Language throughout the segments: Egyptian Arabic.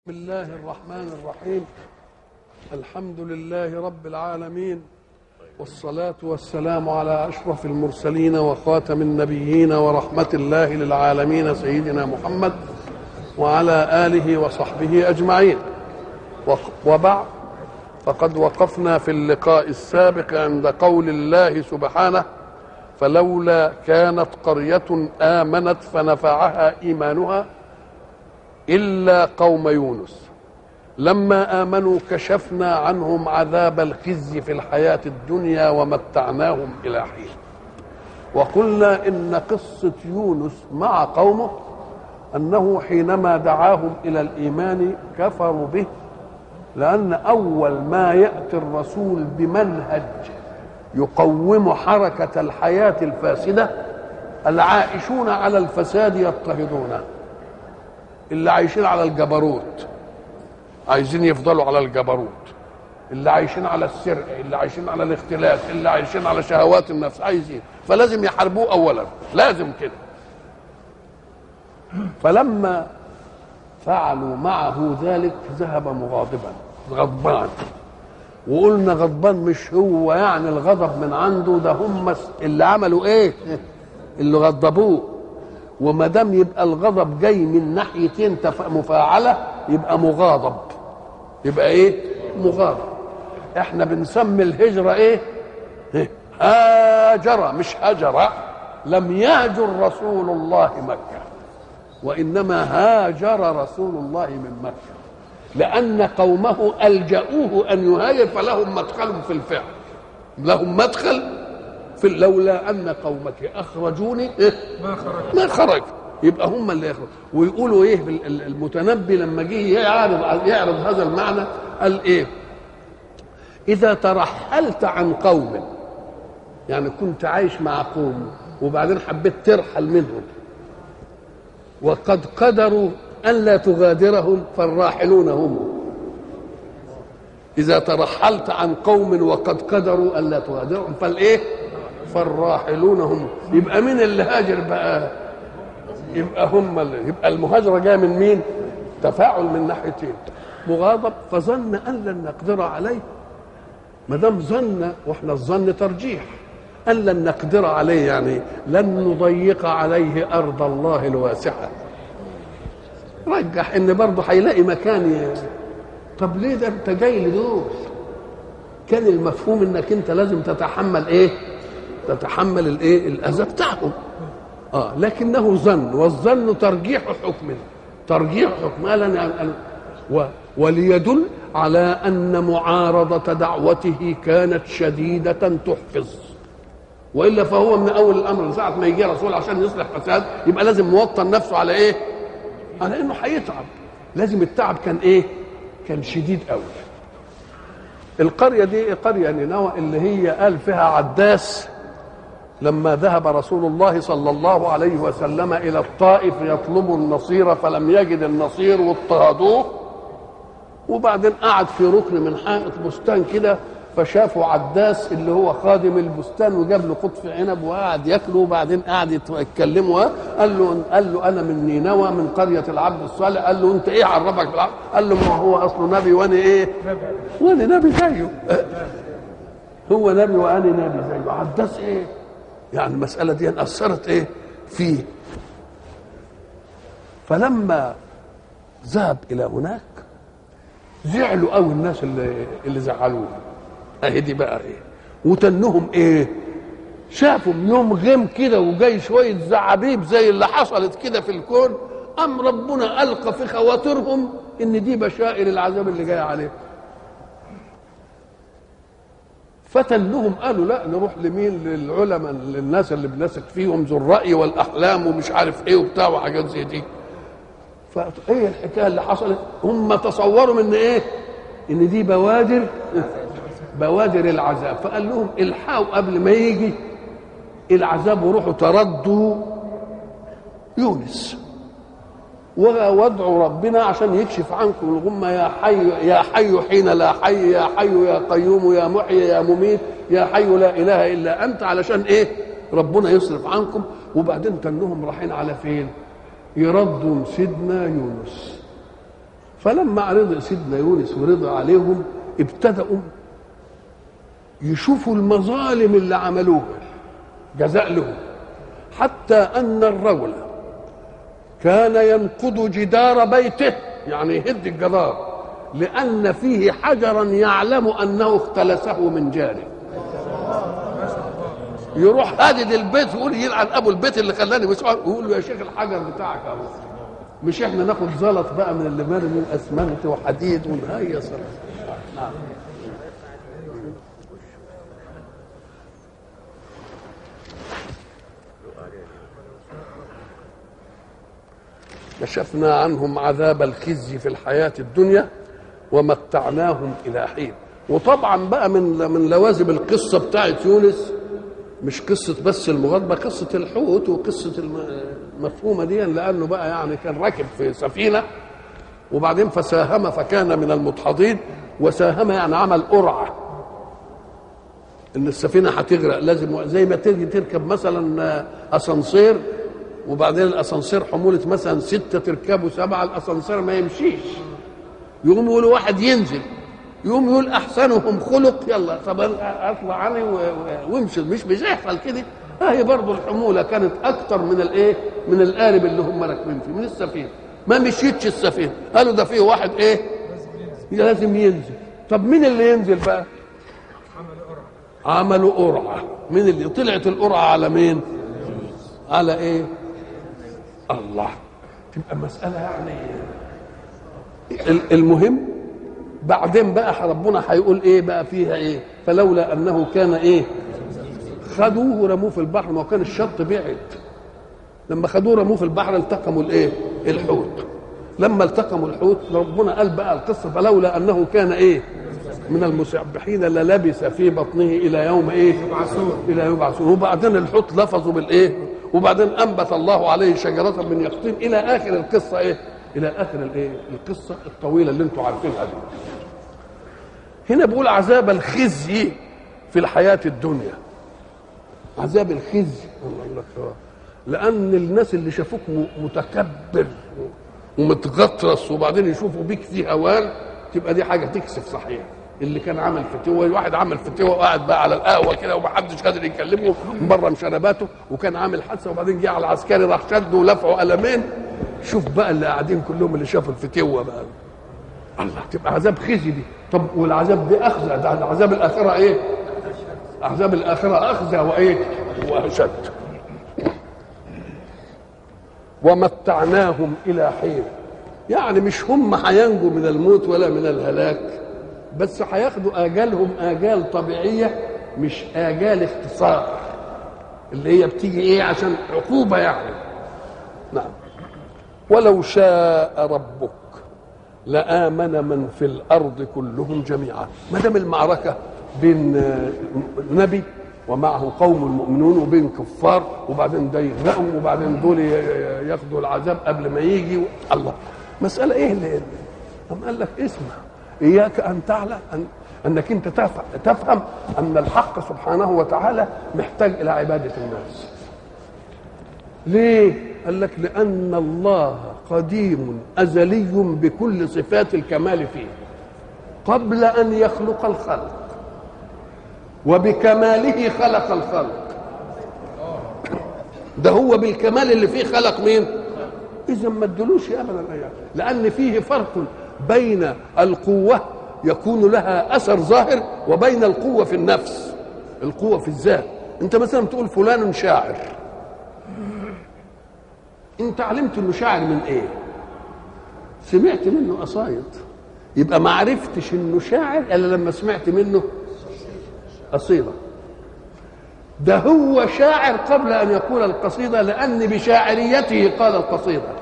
بسم الله الرحمن الرحيم الحمد لله رب العالمين والصلاة والسلام على أشرف المرسلين وخاتم النبيين ورحمة الله للعالمين سيدنا محمد وعلى آله وصحبه أجمعين وبعد فقد وقفنا في اللقاء السابق عند قول الله سبحانه فلولا كانت قرية آمنت فنفعها إيمانها إلا قوم يونس لما آمنوا كشفنا عنهم عذاب الخزي في الحياة الدنيا ومتعناهم إلى حين وقلنا إن قصة يونس مع قومه أنه حينما دعاهم إلى الإيمان كفروا به لأن أول ما يأتي الرسول بمنهج يقوم حركة الحياة الفاسدة العائشون على الفساد يضطهدونه اللي عايشين على الجبروت عايزين يفضلوا على الجبروت اللي عايشين على السرقة اللي عايشين على الاختلاف اللي عايشين على شهوات النفس عايزين فلازم يحاربوه أولا لازم كده فلما فعلوا معه ذلك ذهب مغاضبا غضبان وقلنا غضبان مش هو يعني الغضب من عنده ده هم اللي عملوا ايه اللي غضبوه وما دام يبقى الغضب جاي من ناحيتين مفاعله يبقى مغاضب يبقى ايه مغاضب احنا بنسمي الهجره ايه هاجر مش هجر لم يهجر رسول الله مكه وانما هاجر رسول الله من مكه لان قومه الجاوه ان يهاجر فلهم مدخل في الفعل لهم مدخل في لولا ان قومك اخرجوني إيه؟ ما خرج ما خرج يبقى هم اللي يخرج ويقولوا ايه المتنبي لما جه يعرض يعرض هذا المعنى قال ايه اذا ترحلت عن قوم يعني كنت عايش مع قوم وبعدين حبيت ترحل منهم وقد قدروا ان لا تغادرهم فالراحلون هم اذا ترحلت عن قوم وقد قدروا ان لا تغادرهم فالايه فالراحلون هم يبقى مين اللي هاجر بقى يبقى هم اللي يبقى المهاجره جايه من مين تفاعل من ناحيتين مغاضب فظن ان لن نقدر عليه ما دام ظن واحنا الظن ترجيح ان لن نقدر عليه يعني لن نضيق عليه ارض الله الواسعه رجح ان برضه هيلاقي مكان ي... طب ليه ده انت جاي لدول كان المفهوم انك انت لازم تتحمل ايه تتحمل الايه الاذى بتاعهم اه لكنه ظن والظن ترجيح حكم ترجيح حكم قال و وليدل على ان معارضه دعوته كانت شديده تحفظ والا فهو من اول الامر ساعه ما يجي رسول عشان يصلح فساد يبقى لازم موطن نفسه على ايه؟ على انه هيتعب لازم التعب كان ايه؟ كان شديد قوي القريه دي قريه نينوى اللي هي قال فيها عداس لما ذهب رسول الله صلى الله عليه وسلم الى الطائف يطلب النصير فلم يجد النصير واضطهدوه وبعدين قعد في ركن من حائط بستان كده فشافوا عداس اللي هو خادم البستان وجاب له قطف عنب وقعد ياكله وبعدين قعد يتكلموا قال له قال له انا من نينوى من قريه العبد الصالح قال له انت ايه عرفك بالعبد؟ قال له ما هو اصله نبي وانا ايه؟ وانا نبي زيه هو نبي وانا نبي زيه عداس ايه؟ يعني المسألة دي أثرت إيه فيه فلما ذهب إلى هناك زعلوا قوي الناس اللي اللي زعلوه أهي دي بقى إيه وتنهم إيه شافوا يوم غيم كده وجاي شوية زعابيب زي اللي حصلت كده في الكون أم ربنا ألقى في خواطرهم إن دي بشائر العذاب اللي جاي عليهم فتنهم قالوا لا نروح لمين للعلماء للناس اللي بنثق فيهم ذو الراي والاحلام ومش عارف ايه وبتاع وحاجات زي دي فايه الحكايه اللي حصلت هم تصوروا من ايه ان دي بوادر بوادر العذاب فقال لهم الحقوا قبل ما يجي العذاب وروحوا تردوا يونس وادعوا ربنا عشان يكشف عنكم الغمه يا حي يا حي حين لا حي يا حي يا قيوم يا محيي يا مميت يا حي لا اله الا انت علشان ايه؟ ربنا يصرف عنكم وبعدين تنهم رايحين على فين؟ يردوا سيدنا يونس فلما عرض سيدنا يونس ورضى عليهم ابتدأوا يشوفوا المظالم اللي عملوها جزاء لهم حتى أن الرجل كان ينقض جدار بيته يعني يهد الجدار لأن فيه حجرا يعلم أنه اختلسه من جاره يروح هادد البيت ويقول يلعن ابو البيت اللي خلاني مش يقول له يا شيخ الحجر بتاعك اهو مش احنا ناخد زلط بقى من اللي مالي من اسمنت وحديد ونهيص نعم كشفنا عنهم عذاب الخزي في الحياة الدنيا ومتعناهم إلى حين وطبعا بقى من من لوازم القصة بتاعت يونس مش قصة بس المغاضبة قصة الحوت وقصة المفهومة دي لأنه بقى يعني كان راكب في سفينة وبعدين فساهم فكان من المدحضين وساهم يعني عمل قرعة إن السفينة هتغرق لازم زي ما تيجي تركب مثلا أسانسير وبعدين الأسانسير حمولة مثلا ستة تركبوا سبعة الأسانسير ما يمشيش يقوم يقولوا واحد ينزل يقوم يقول احسنهم خلق يلا طب اطلع عني وامشي مش بيحصل كده هي برضه الحموله كانت اكتر من الايه من القارب اللي هم راكبين فيه من السفينه ما مشيتش السفينه قالوا ده فيه واحد ايه لازم ينزل طب مين اللي ينزل بقى عملوا قرعه مين اللي طلعت القرعه على مين على ايه الله تبقى مساله يعني المهم بعدين بقى ربنا هيقول ايه بقى فيها ايه فلولا انه كان ايه خدوه ورموه في البحر ما كان الشط بعد لما خدوه رموه في البحر التقموا الايه الحوت لما التقموا الحوت ربنا قال بقى القصه فلولا انه كان ايه من المسبحين للبث في بطنه الى يوم ايه يبعثون الى يوم يبعثون وبعدين الحوت لفظوا بالايه وبعدين انبت الله عليه شجره من يقطين الى اخر القصه ايه الى اخر الايه القصه الطويله اللي انتم عارفينها دي هنا بيقول عذاب الخزي في الحياه الدنيا عذاب الخزي لان الناس اللي شافوك متكبر ومتغطرس وبعدين يشوفوا بيك في هوان تبقى دي حاجه تكسف صحيح اللي كان عمل فتوه واحد عمل فتوه وقاعد بقى على القهوه كده ومحدش قادر يكلمه بره مشنباته وكان عامل حادثه وبعدين جه على العسكري راح شده ولفعه قلمين شوف بقى اللي قاعدين كلهم اللي شافوا الفتوه بقى الله تبقى عذاب خزي دي طب والعذاب دي اخزى ده عذاب الاخره ايه؟ عذاب الاخره اخزى وايه؟ واشد ومتعناهم الى حين يعني مش هم هينجوا من الموت ولا من الهلاك بس هياخدوا اجالهم اجال طبيعيه مش اجال اختصار اللي هي بتيجي ايه عشان عقوبه يعني نعم ولو شاء ربك لآمن من في الأرض كلهم جميعا ما دام المعركة بين نبي ومعه قوم المؤمنون وبين كفار وبعدين ده يغرقوا وبعدين دول ياخدوا العذاب قبل ما يجي الله مسألة ايه اللي أم قال لك اسمع إياك أن تعلم أن أنك أنت تفهم أن الحق سبحانه وتعالى محتاج إلى عبادة الناس ليه؟ قال لك لأن الله قديم أزلي بكل صفات الكمال فيه قبل أن يخلق الخلق وبكماله خلق الخلق ده هو بالكمال اللي فيه خلق مين إذا ما ادلوش أبدا لأن فيه فرق بين القوة يكون لها أثر ظاهر وبين القوة في النفس القوة في الذات أنت مثلا تقول فلان شاعر انت علمت انه شاعر من ايه سمعت منه قصايد يبقى ما عرفتش انه شاعر الا لما سمعت منه قصيده ده هو شاعر قبل ان يقول القصيده لان بشاعريته قال القصيده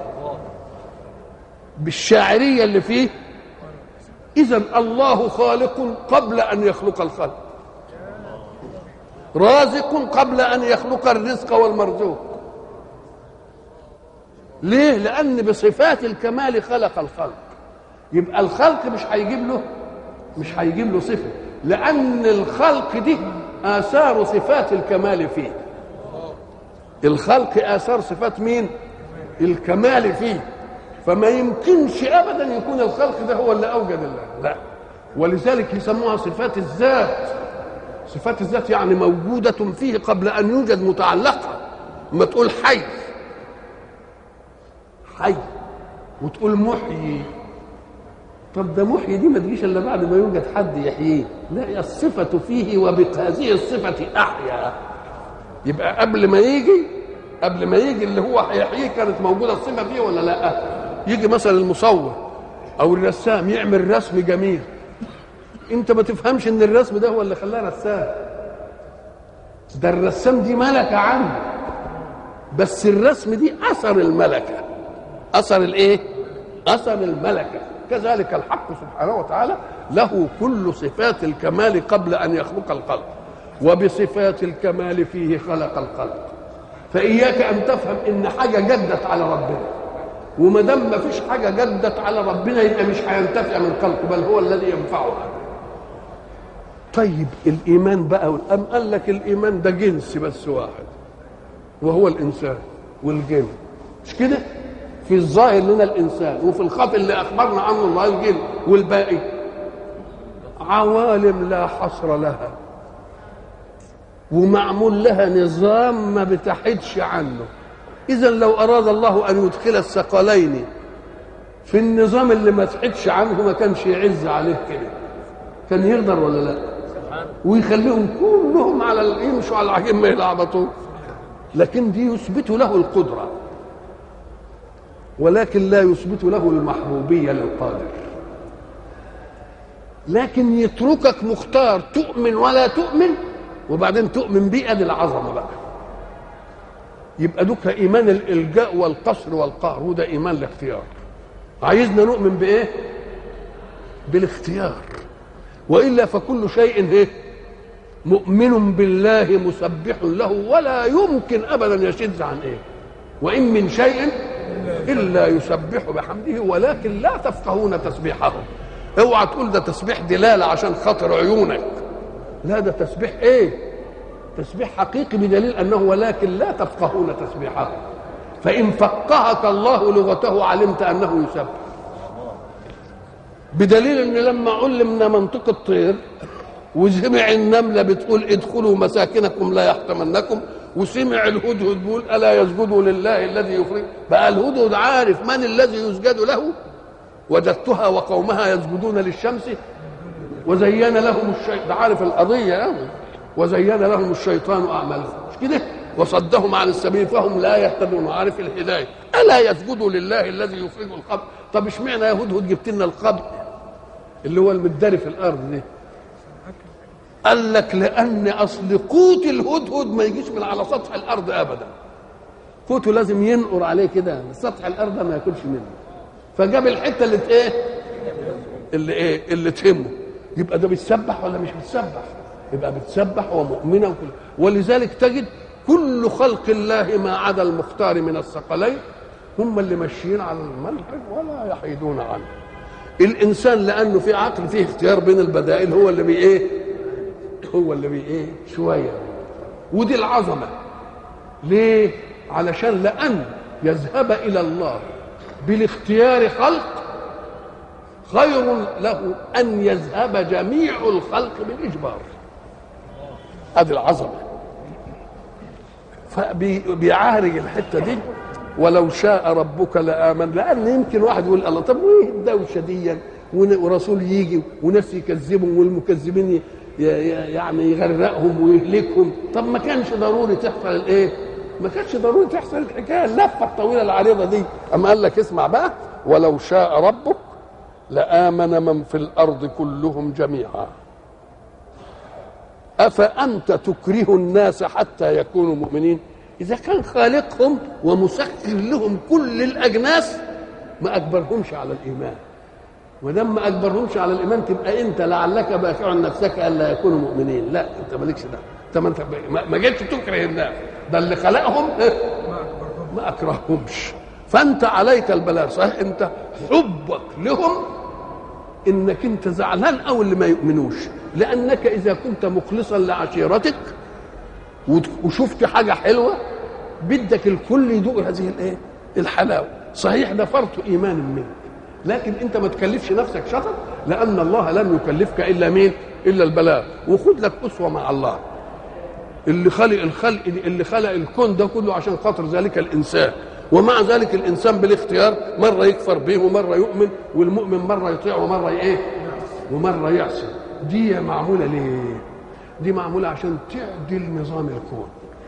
بالشاعريه اللي فيه اذا الله خالق قبل ان يخلق الخلق رازق قبل ان يخلق الرزق والمرزوق ليه لان بصفات الكمال خلق الخلق يبقى الخلق مش هيجيب له مش هيجيب له صفه لان الخلق دي اثار صفات الكمال فيه الخلق اثار صفات مين الكمال فيه فما يمكنش ابدا يكون الخلق ده هو اللي اوجد الله لا ولذلك يسموها صفات الذات صفات الذات يعني موجودة فيه قبل أن يوجد متعلقة ما تقول حي حي وتقول محيي طب ده محيي دي ما تجيش الا بعد ما يوجد حد يحييه لا الصفة فيه وبهذه الصفة أحيا يبقى قبل ما يجي قبل ما يجي اللي هو هيحييه كانت موجودة الصفة فيه ولا لا يجي مثلا المصور أو الرسام يعمل رسم جميل انت ما تفهمش ان الرسم ده هو اللي خلاه رسام ده الرسام دي ملكة عنه بس الرسم دي اثر الملكة اثر الايه اثر الملكة كذلك الحق سبحانه وتعالى له كل صفات الكمال قبل ان يخلق الخلق وبصفات الكمال فيه خلق الخلق فاياك ان تفهم ان حاجه جدت على ربنا وما دام ما فيش حاجه جدت على ربنا يبقى مش هينتفع من خلقه بل هو الذي ينفعه طيب الايمان بقى ام قال لك الايمان ده جنس بس واحد وهو الانسان والجن مش كده في الظاهر لنا الانسان وفي الخفي اللي اخبرنا عنه الله الجن والباقي عوالم لا حصر لها ومعمول لها نظام ما بتحدش عنه اذا لو اراد الله ان يدخل الثقلين في النظام اللي ما تحدش عنه ما كانش يعز عليه كده كان يقدر ولا لا ويخليهم كلهم على يمشوا على العجين ما يلعبطوا لكن دي يثبت له القدره ولكن لا يثبت له المحبوبيه للقادر لكن يتركك مختار تؤمن ولا تؤمن وبعدين تؤمن بيه ادي العظمه بقى يبقى دوك ايمان الالجاء والقصر والقهر وده ايمان الاختيار عايزنا نؤمن بايه بالاختيار والا فكل شيء ايه مؤمن بالله مسبح له ولا يمكن ابدا يشذ عن ايه وان من شيء الا يسبح بحمده ولكن لا تفقهون تسبيحه اوعى تقول ده تسبيح دلاله عشان خاطر عيونك لا ده تسبيح ايه تسبيح حقيقي بدليل انه ولكن لا تفقهون تسبيحه فان فقهك الله لغته علمت انه يسبح بدليل ان لما علمنا منطق الطير وسمع النملة بتقول ادخلوا مساكنكم لا يحطمنكم وسمع الهدهد بيقول ألا يسجدوا لله الذي يخرج بقى الهدهد عارف من الذي يسجد له وجدتها وقومها يسجدون للشمس وزين لهم الشيطان عارف القضية يعني وزين لهم الشيطان أعمالهم مش كده وصدهم عن السبيل فهم لا يهتدون عارف الهداية ألا يسجدوا لله الذي يخرج القبر طب اشمعنى يا هدهد جبت لنا القبر اللي هو المداري في الأرض دي قال لك لان اصل قوت الهدهد ما يجيش من على سطح الارض ابدا قوته لازم ينقر عليه كده سطح الارض ما ياكلش منه فجاب الحته اللي ايه اللي ايه اللي تهمه يبقى ده بيتسبح ولا مش بيتسبح يبقى بتسبح ومؤمنه وكل ولذلك تجد كل خلق الله ما عدا المختار من الثقلين هم اللي ماشيين على المنهج ولا يحيدون عنه الانسان لانه في عقل فيه اختيار بين البدائل هو اللي بي ايه هو اللي بي ايه شويه ودي العظمه ليه علشان لان يذهب الى الله بالاختيار خلق خير له ان يذهب جميع الخلق بالاجبار هذه العظمه فبيعالج الحته دي ولو شاء ربك لامن لان يمكن واحد يقول الله طب وايه الدوشه دي ورسول يجي وناس يكذبهم والمكذبين يعني يغرقهم ويهلكهم طب ما كانش ضروري تحصل الايه ما كانش ضروري تحصل الحكايه اللفه الطويله العريضه دي اما قال لك اسمع بقى ولو شاء ربك لامن من في الارض كلهم جميعا افانت تكره الناس حتى يكونوا مؤمنين اذا كان خالقهم ومسخر لهم كل الاجناس ما اجبرهمش على الايمان ودام ما اجبرهمش على الايمان تبقى انت لعلك باخع نفسك الا يكونوا مؤمنين لا انت مالكش ده انت ما انت ما جيتش تكره الناس ده اللي خلقهم ما اكرههمش فانت عليك البلاغ صحيح انت حبك لهم انك انت زعلان او اللي ما يؤمنوش لانك اذا كنت مخلصا لعشيرتك وشفت حاجه حلوه بدك الكل يدوق هذه الايه الحلاوه صحيح ده فرط ايمان منك لكن انت ما تكلفش نفسك شطط لان الله لم يكلفك الا مين الا البلاغ وخد لك اسوه مع الله اللي خلق الخلق اللي خلق الكون ده كله عشان خاطر ذلك الانسان ومع ذلك الانسان بالاختيار مره يكفر به ومره يؤمن والمؤمن مره يطيع ومره ايه ومره يعصي دي معموله ليه دي معموله عشان تعدل نظام الكون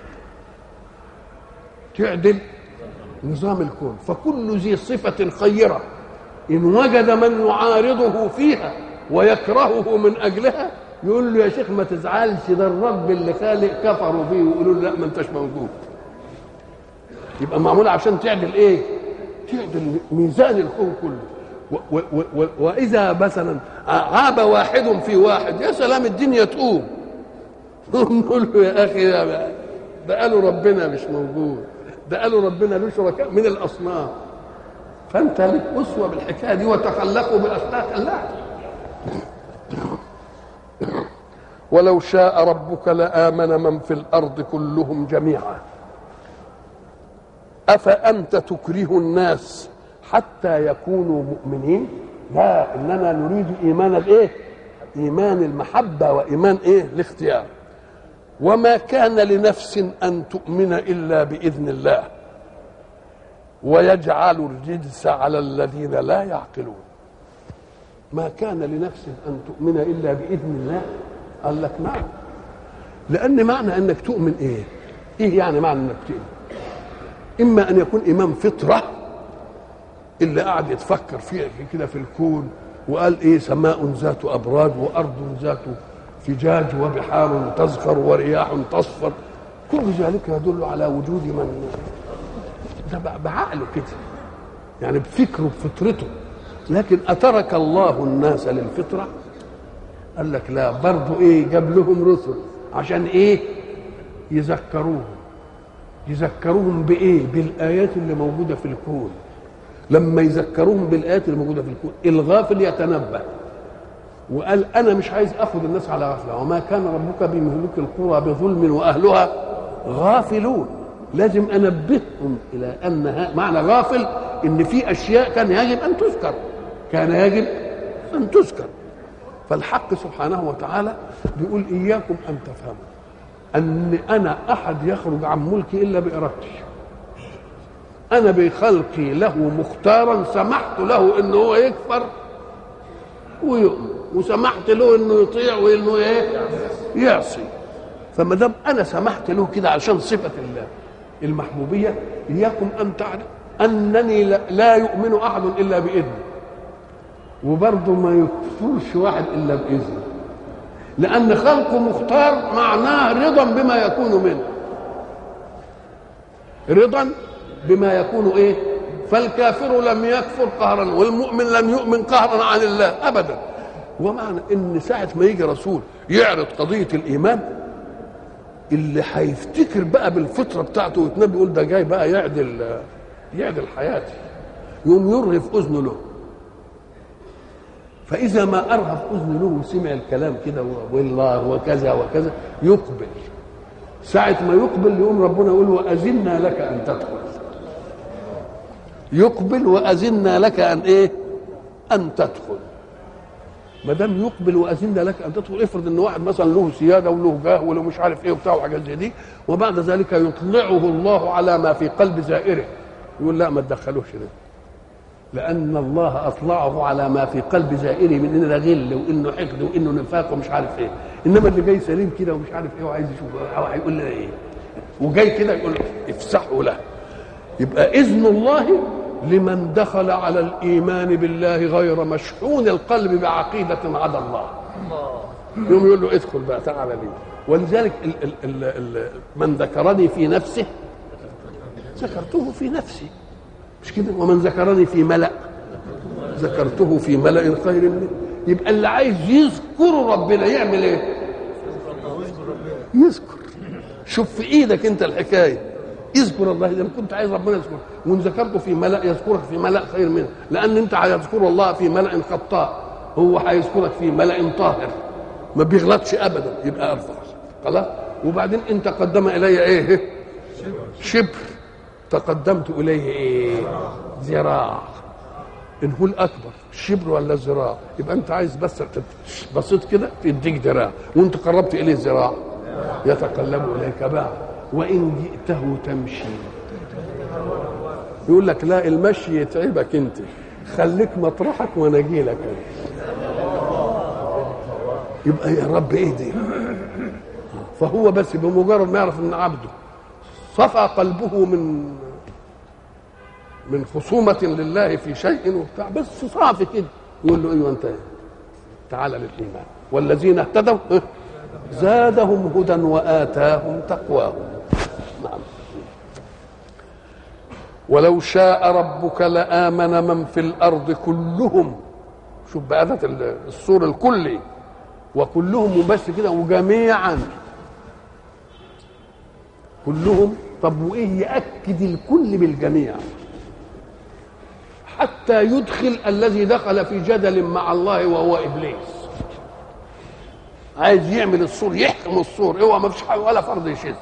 تعدل نظام الكون فكل ذي صفه خيره ان وجد من يعارضه فيها ويكرهه من اجلها يقول له يا شيخ ما تزعلش ده الرب اللي خالق كفروا بيه ويقولوا له لا ما انتش موجود يبقى معمولة عشان تعدل ايه تعدل ميزان الكون كله و و و واذا مثلا عاب واحد في واحد يا سلام الدنيا تقوم نقول له يا اخي ده قالوا ربنا مش موجود ده قالوا ربنا له شركاء من الاصنام فانت لك اسوه بالحكايه دي وتخلقوا باخلاق الله ولو شاء ربك لامن من في الارض كلهم جميعا افانت تكره الناس حتى يكونوا مؤمنين لا اننا نريد ايمان الايه ايمان المحبه وايمان ايه الاختيار وما كان لنفس ان تؤمن الا باذن الله ويجعل الرجس على الذين لا يعقلون ما كان لنفس ان تؤمن الا باذن الله قال لك نعم لان معنى انك تؤمن ايه ايه يعني معنى انك تؤمن اما ان يكون امام فطره اللي قاعد يتفكر فيها كده في الكون وقال ايه سماء ذات ابراج وارض ذات فجاج وبحار تزخر ورياح تصفر كل ذلك يدل على وجود من ده بعقله كده يعني بفكره بفطرته لكن اترك الله الناس للفطره قال لك لا برضه ايه جاب لهم رسل عشان ايه يذكروهم يذكروهم بايه بالايات اللي موجوده في الكون لما يذكروهم بالايات اللي موجوده في الكون الغافل يتنبه وقال انا مش عايز اخذ الناس على غفله وما كان ربك بمهلك القرى بظلم واهلها غافلون لازم انبههم الى ان معنى غافل ان في اشياء كان يجب ان تذكر كان يجب ان تذكر فالحق سبحانه وتعالى بيقول اياكم ان تفهموا ان انا احد يخرج عن ملكي الا بارادتي انا بخلقي له مختارا سمحت له انه هو يكفر ويؤمن وسمحت له انه يطيع وانه ايه يعصي فما دام انا سمحت له كده عشان صفه الله المحبوبيه اياكم ان تعلم انني لا يؤمن احد الا باذنه وبرضه ما يكفرش واحد الا باذنه لان خلقه مختار معناه رضا بما يكون منه رضا بما يكون ايه فالكافر لم يكفر قهرا والمؤمن لم يؤمن قهرا عن الله ابدا ومعنى ان ساعه ما يجي رسول يعرض قضيه الايمان اللي هيفتكر بقى بالفطره بتاعته ويتنبي يقول ده جاي بقى يعدل يعدل حياتي يقوم يرهف اذنه له فاذا ما ارهف اذنه له وسمع الكلام كده والله وكذا وكذا يقبل ساعة ما يقبل يقوم ربنا يقول وأذنا لك أن تدخل يقبل وأذنا لك أن إيه؟ أن تدخل ما دام يقبل وأذنا لك أن تدخل افرض إن واحد مثلا له سيادة وله جاه وله مش عارف إيه وبتاع وحاجات زي دي وبعد ذلك يطلعه الله على ما في قلب زائره يقول لا ما تدخلوش ده لأن الله أطلعه على ما في قلب زائره من إنه غل وإنه حقد وإنه نفاق ومش عارف إيه إنما اللي جاي سليم كده ومش عارف إيه وعايز يشوف هيقول لنا إيه وجاي كده يقول افسحوا له يبقى إذن الله لمن دخل على الإيمان بالله غير مشحون القلب بعقيدة عدا الله يوم يقول له ادخل بقى تعالى لي ولذلك ال ال ال ال من ذكرني في نفسه ذكرته في نفسي مش كده ومن ذكرني في ملأ ذكرته في ملأ خير منه يبقى اللي عايز يذكر ربنا يعمل ايه يذكر شوف في ايدك انت الحكايه اذكر الله اذا كنت عايز ربنا يذكر وان ذكرته في ملأ يذكرك في ملأ خير منه لان انت هيذكر الله في ملأ خطاء هو هيذكرك في ملأ طاهر ما بيغلطش ابدا يبقى ارفع خلاص وبعدين ان تقدم الي ايه شبر تقدمت اليه ايه ذراع ان هو الاكبر الشبر ولا الذراع يبقى انت عايز بس بسيط كده تديك ذراع وانت قربت اليه الذراع يتقلب اليك بقى وان جئته تمشي يقول لك لا المشي يتعبك انت خليك مطرحك وانا اجي لك يبقى يا رب ايه دي فهو بس بمجرد ما يعرف ان عبده صفى قلبه من من خصومة لله في شيء وبتاع بس صافي كده يقول له ايوه انت تعالى للايمان والذين اهتدوا زادهم هدى واتاهم تقواهم نعم ولو شاء ربك لامن من في الارض كلهم شوف بقى السور الكلي وكلهم بس كده وجميعا كلهم طب وايه ياكد الكل بالجميع حتى يدخل الذي دخل في جدل مع الله وهو ابليس عايز يعمل السور يحكم السور اوعى ما فيش ولا فرض يشذ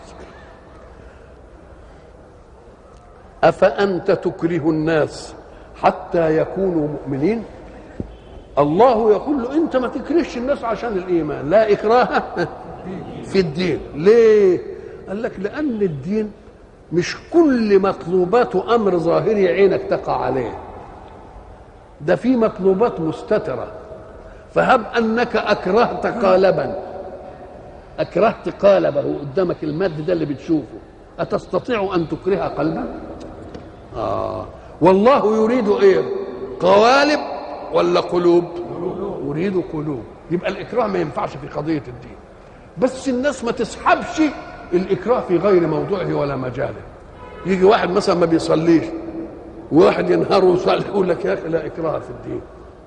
افانت تكره الناس حتى يكونوا مؤمنين الله يقول له انت ما تكرهش الناس عشان الايمان لا اكراه في الدين ليه قال لك لان الدين مش كل مطلوباته امر ظاهري عينك تقع عليه ده في مطلوبات مستتره فهب انك اكرهت قالبا اكرهت قالبه قدامك المد ده اللي بتشوفه اتستطيع ان تكره قلبا اه والله يريد ايه قوالب ولا قلوب يريد قلوب يبقى الاكراه ما ينفعش في قضيه الدين بس الناس ما تسحبش الاكراه في غير موضوعه ولا مجاله يجي واحد مثلا ما بيصليش وواحد ينهار ويصلي يقول لك يا اخي لا اكراه في الدين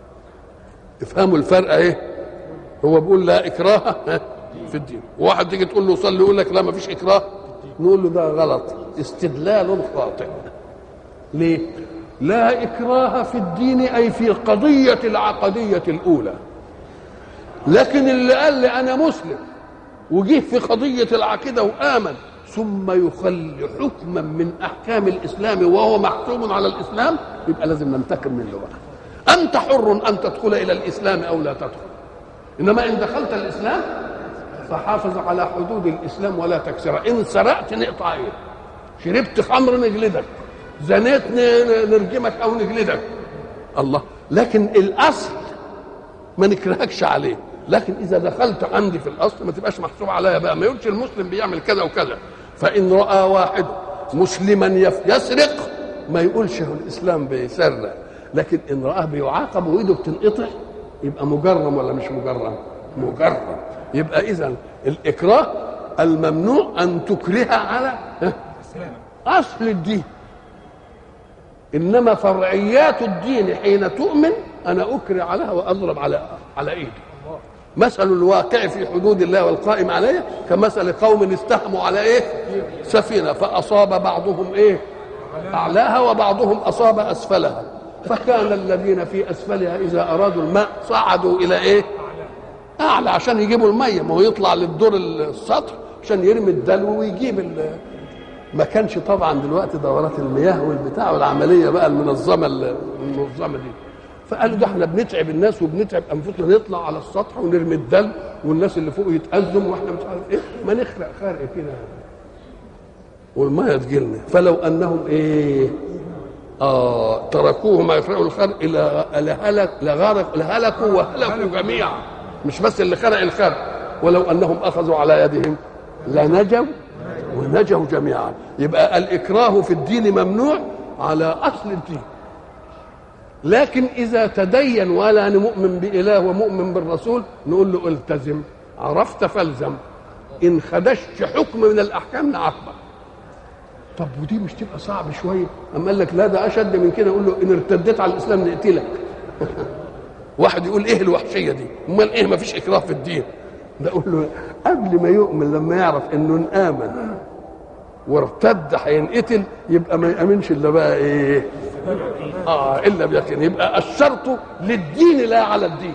افهموا الفرق ايه هو بيقول لا اكراه في الدين وواحد تيجي تقول له صلي يقول لك لا ما فيش اكراه نقول له ده غلط استدلال خاطئ ليه لا اكراه في الدين اي في القضيه العقديه الاولى لكن اللي قال لي انا مسلم وجه في قضيه العقيده وامن ثم يخل حكما من احكام الاسلام وهو محكوم على الاسلام يبقى لازم ننتقم منه بقى انت حر ان تدخل الى الاسلام او لا تدخل انما ان دخلت الاسلام فحافظ على حدود الاسلام ولا تكسرها ان سرقت نقطع ايه شربت خمر نجلدك زنيت نرجمك او نجلدك الله لكن الاصل ما نكرهكش عليه لكن اذا دخلت عندي في الاصل ما تبقاش محسوب عليا بقى ما يقولش المسلم بيعمل كذا وكذا فان راى واحد مسلما يسرق ما يقولش هو الاسلام بيسرق لكن ان راه بيعاقب وايده بتنقطع يبقى مجرم ولا مش مجرم مجرم يبقى اذا الاكراه الممنوع ان تكره على اصل الدين انما فرعيات الدين حين تؤمن انا اكره عليها واضرب على على ايدي مثل الواقع في حدود الله والقائم عليه كمثل قوم استهموا على ايه سفينه فاصاب بعضهم ايه اعلاها وبعضهم اصاب اسفلها فكان الذين في اسفلها اذا ارادوا الماء صعدوا الى ايه اعلى عشان يجيبوا الميه ما هو يطلع للدور السطح عشان يرمي الدلو ويجيب ال ما كانش طبعا دلوقتي دورات المياه والبتاع والعمليه بقى المنظمه المنظمه دي فقالوا ده احنا بنتعب الناس وبنتعب انفسنا نطلع على السطح ونرمي الدلو والناس اللي فوق يتأزم واحنا مش عارف ايه ما نخلق خرق كده والميه تجيلنا فلو انهم ايه اه تركوه ما يخرقوا الخرق الى لهلك لغرق لهلكوا وهلكوا جميعا مش بس اللي خرق الخرق ولو انهم اخذوا على يدهم لنجوا ونجوا جميعا يبقى الاكراه في الدين ممنوع على اصل الدين لكن اذا تدين ولا انا مؤمن باله ومؤمن بالرسول نقول له التزم عرفت فالزم ان خدشت حكم من الاحكام نعاقبك طب ودي مش تبقى صعب شويه اما قال لك لا ده اشد من كده اقول له ان ارتديت على الاسلام نقتلك واحد يقول ايه الوحشيه دي امال ايه ما فيش اكراه في الدين ده اقول له قبل ما يؤمن لما يعرف انه انامن وارتد هينقتل يبقى ما يامنش الا بقى ايه اه الا بيقين يبقى الشرط للدين لا على الدين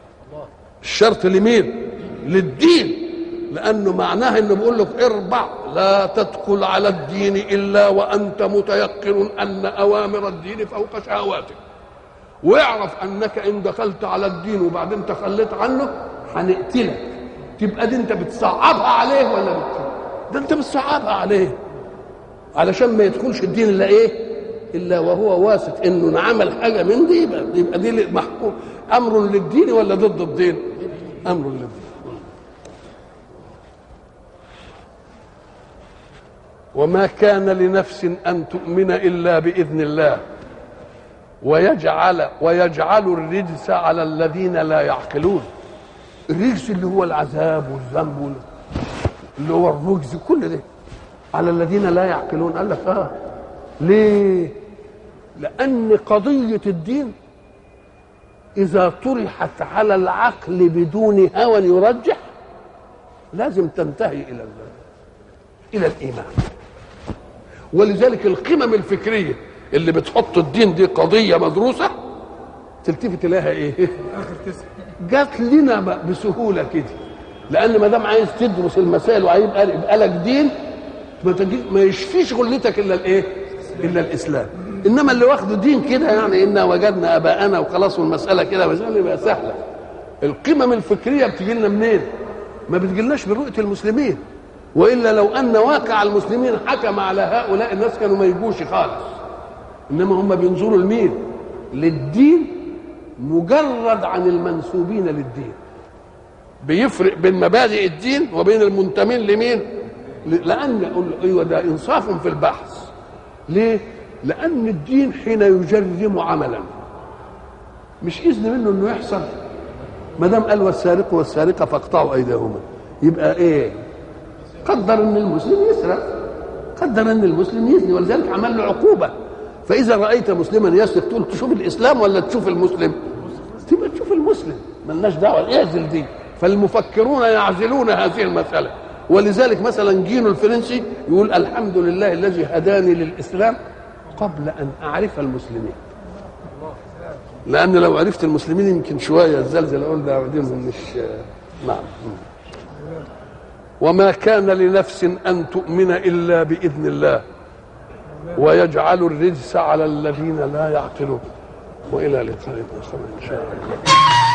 الشرط لمين للدين لانه معناها انه بيقول لك اربع لا تدخل على الدين الا وانت متيقن ان اوامر الدين فوق شهواتك واعرف انك ان دخلت على الدين وبعدين تخليت عنه هنقتلك تبقى دي انت بتصعبها عليه ولا بت... ده انت بتصعبها عليه علشان ما يدخلش الدين الا ايه الا وهو واثق انه عمل حاجه من دي يبقى, يبقى دي محكوم امر للدين ولا ضد الدين امر للدين وما كان لنفس ان تؤمن الا باذن الله ويجعل ويجعل الرجس على الذين لا يعقلون الرجس اللي هو العذاب والذنب اللي هو الرجز كل ده على الذين لا يعقلون قال لك اه ليه لان قضيه الدين اذا طرحت على العقل بدون هوى يرجح لازم تنتهي الى الى الايمان ولذلك القمم الفكريه اللي بتحط الدين دي قضيه مدروسه تلتفت اليها ايه جات لنا بسهوله كده لان ما دام عايز تدرس المسائل وهيبقى يبقى لك دين ما, ما يشفيش غلتك الا الايه الا الاسلام انما اللي واخده دين كده يعني انا وجدنا اباءنا وخلاص والمساله كده مساله يبقى سهله القمم الفكريه بتجي لنا منين ما بتجيلناش من رؤيه المسلمين والا لو ان واقع المسلمين حكم على هؤلاء الناس كانوا ما يجوش خالص انما هم بينظروا لمين للدين مجرد عن المنسوبين للدين بيفرق بين مبادئ الدين وبين المنتمين لمين لان اقول ايوه ده انصاف في البحث ليه لان الدين حين يجرم عملا مش اذن منه انه يحصل ما دام قال والسارق والسارقه فاقطعوا ايديهما يبقى ايه قدر ان المسلم يسرق قدر ان المسلم يزني ولذلك عمل له عقوبه فاذا رايت مسلما يسرق تقول تشوف الاسلام ولا تشوف المسلم تبقى تشوف المسلم ملناش دعوه اعزل دي فالمفكرون يعزلون هذه المساله ولذلك مثلا جينو الفرنسي يقول الحمد لله الذي هداني للاسلام قبل ان اعرف المسلمين لان لو عرفت المسلمين يمكن شويه الزلزال اقول ده دينهم مش نعم وما كان لنفس ان تؤمن الا باذن الله ويجعل الرجس على الذين لا يعقلون والى لقاء اخر ان شاء الله